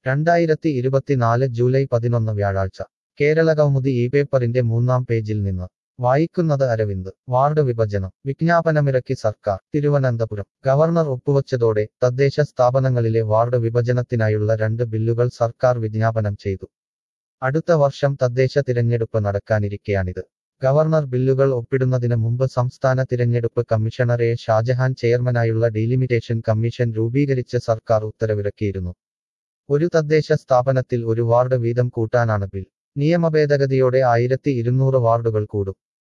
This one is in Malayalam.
രണ്ടായിരത്തി ഇരുപത്തിനാല് ജൂലൈ പതിനൊന്ന് വ്യാഴാഴ്ച കേരള കൗമുദി ഈ പേപ്പറിന്റെ മൂന്നാം പേജിൽ നിന്ന് വായിക്കുന്നത് അരവിന്ദ് വാർഡ് വിഭജനം വിജ്ഞാപനമിറക്കി സർക്കാർ തിരുവനന്തപുരം ഗവർണർ ഒപ്പുവച്ചതോടെ തദ്ദേശ സ്ഥാപനങ്ങളിലെ വാർഡ് വിഭജനത്തിനായുള്ള രണ്ട് ബില്ലുകൾ സർക്കാർ വിജ്ഞാപനം ചെയ്തു അടുത്ത വർഷം തദ്ദേശ തിരഞ്ഞെടുപ്പ് നടക്കാനിരിക്കെയാണിത് ഗവർണർ ബില്ലുകൾ ഒപ്പിടുന്നതിന് മുമ്പ് സംസ്ഥാന തിരഞ്ഞെടുപ്പ് കമ്മീഷണർ എ ഷാജഹാൻ ചെയർമാനായുള്ള ഡീലിമിറ്റേഷൻ കമ്മീഷൻ രൂപീകരിച്ച് സർക്കാർ ഉത്തരവിറക്കിയിരുന്നു ഒരു തദ്ദേശ സ്ഥാപനത്തിൽ ഒരു വാർഡ് വീതം കൂട്ടാനാണ് ബിൽ നിയമഭേദഗതിയോടെ ആയിരത്തി ഇരുന്നൂറ് വാർഡുകൾ കൂടും